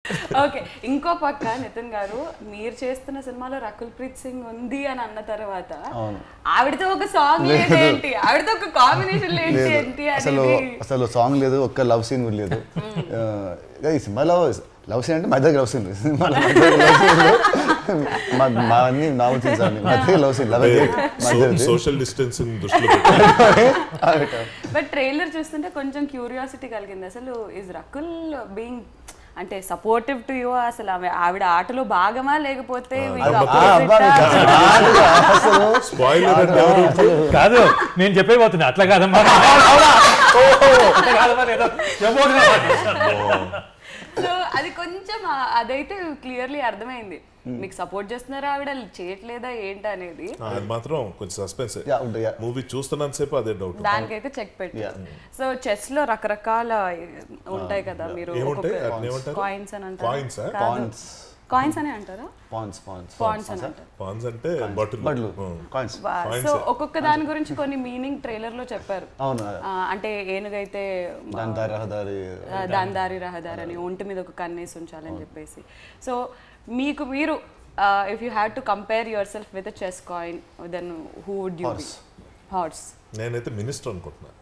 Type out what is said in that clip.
Okay ఇంకో పక్క నితిన్ గారు మీరు చేస్తున్న సినిమాలో రకుల్ ప్రీత్ సింగ్ ఉంది అని అన్న తర్వాత అవును. ఆవిడతో ఒక సాంగ్ లేదు ఏంటి ఆవిడతో ఒక కాంబినేషన్ ఏంటి లేదు ఏంటి అసలు అనేది అసలు సాంగ్ లేదు ఒక్క లవ్ సీన్ కూడా లేదు ఆ, ఇక ఈ సినిమాలో లవ్ సీన్ అంటే మా దగ్గర లవ్ సీన్ సినిమాలో మా దగ్గర లవ్ సీన్ లేదు. మా మా అన్ని నావల్ సీన్స్ అన్ని మా దగ్గర love scene love social distancing దృష్టిలో పెట్టుకొని బట్ ట్రైలర్ చూస్తుంటే కొంచెం క్యూరియాసిటీ కలిగింది అసలు ఇస్ రకుల్ బీయింగ్ అంటే సపోర్టివ్ టు యూ అసలు ఆమె ఆవిడ ఆటలో భాగమా లేకపోతే మీకు opposite ఆ? అసలు స్పాయిలర్ అంటే ఎవరు కాదు నేను చెప్పేపోతున్నా అట్లా కాదమ్మా అట్లా కాదమ్మా నేను చెప్పబోతున్నా. సో అది కొంచెం ఆ- అదైతే క్లియర్లీ అర్థమైంది మీకు సపోర్ట్ చేస్తున్నారా ఆవిడ చేయట్లేదా ఏంటి అనేది ఆ, అది మాత్రం కొంచెం సస్పెన్స్ Yeah, ఉంటుంది, yeah. మూవీ చూస్తున్నంత సేపు అదే డౌట్ దానికైతే చెక్ పెట్టి సో చెస్ లో రకరకాల ఉంటాయి కదా మీరు ఏముంటాయి వాటిని ఏమంటారు కాయిన్స్ అని Coins ఆ? అంటారు పాయింట్స్ కాయిన్స్ అని అంటారా పాయింట్స్ పాయింట్స్ పాయింట్స్ అని అంటారు పాన్స్ అంటే బట్టలు బడ్లు కాయిన్స్ సో ఒక్కొక్క దాని గురించి కొన్ని మీనింగ్ ట్రైలర్ లో చెప్పారు అవును ఆ, అంటే ఏనుగైతే దాని దారి రహదారి ఆ, దాని దారి రహదారి అని ఒంటి మీద ఒక కన్నేసి ఉంచాలని చెప్పేసి సో మీకు మీరు if you have to compare yourself with chess coin then who would you be horse నేనైతే మినిస్టర్ అనుకుంటున్నా